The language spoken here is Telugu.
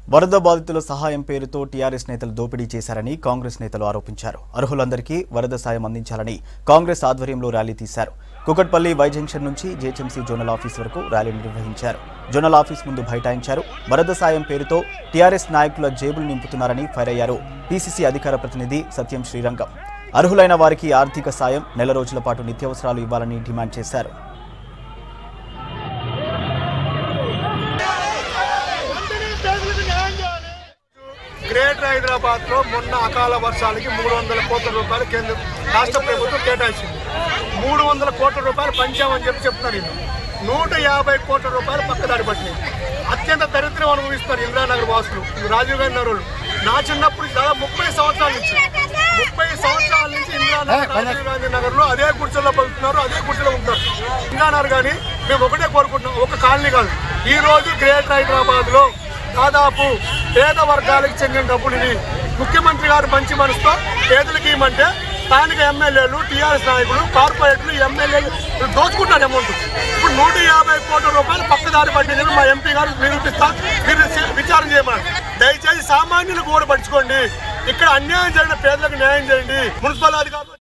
వరద బాధితుల సహాయం పేరుతో టీఆర్ఎస్ నేతలు దోపిడీ చేశారని కాంగ్రెస్ నేతలు ఆరోపించారు అర్హులందరికీ వరద సాయం అందించాలని కాంగ్రెస్ ఆధ్వర్యంలో ర్యాలీ తీశారు కుకట్పల్లి వై జంక్షన్ నుంచి జేహెచ్ఎంసీ జోనల్ ఆఫీస్ వరకు ర్యాలీ నిర్వహించారు జోనల్ ఆఫీస్ ముందు బైఠాయించారు వరద సాయం పేరుతో టీఆర్ఎస్ నాయకుల జేబులు నింపుతున్నారని ఫైర్ అయ్యారు పీసీసీ అధికార ప్రతినిధి సత్యం శ్రీరంగం అర్హులైన వారికి ఆర్థిక సాయం నెల రోజుల పాటు నిత్యావసరాలు ఇవ్వాలని డిమాండ్ చేశారు గ్రేటర్ హైదరాబాద్ లో మొన్న అకాల వర్షాలకి మూడు వందల కోట్ల రూపాయలు కేంద్ర రాష్ట్ర ప్రభుత్వం కేటాయించింది మూడు వందల కోట్ల రూపాయలు పంచామని చెప్పి చెప్తున్నారు వీళ్ళు నూట యాభై కోట్ల రూపాయలు పక్కదాడి పట్టినాయి అత్యంత దరిద్రం అనుభవిస్తారు ఇందిరానగర్ వాసులు ఈ రాజీవ్ గాంధీ నగరులు నా చిన్నప్పుడు దాదాపు ముప్పై సంవత్సరాల నుంచి ముప్పై సంవత్సరాల నుంచి ఇందిరానగర్ రాజీవ్ గాంధీ నగర్ లో అదే గుడిసెల్లో బతుకుతున్నారు అదే గుడిసెలో ఉంటారు ఇందిరానగర్ కానీ మేము ఒకటే కోరుకుంటున్నాం ఒక కాలనీ కాదు ఈ రోజు గ్రేటర్ హైదరాబాద్ లో దాదాపు పేద వర్గాలకు చెందిన డబ్బులు ఇవి ముఖ్యమంత్రి గారు మంచి మనసుతో పేదలకు ఇవ్వమంటే స్థానిక ఎమ్మెల్యేలు టీఆర్ఎస్ నాయకులు కార్పొరేట్లు ఎమ్మెల్యేలు దోచుకుంటారు అమౌంట్ ఇప్పుడు నూట యాభై కోట్ల రూపాయలు పక్కదారి పట్టిందని మా ఎంపీ గారు నిరూపిస్తా మీరు విచారణ చేయమన్నారు దయచేసి సామాన్యులు కూడా పట్టించుకోండి ఇక్కడ అన్యాయం జరిగిన పేదలకు న్యాయం చేయండి మున్సిపల్ అధికారులు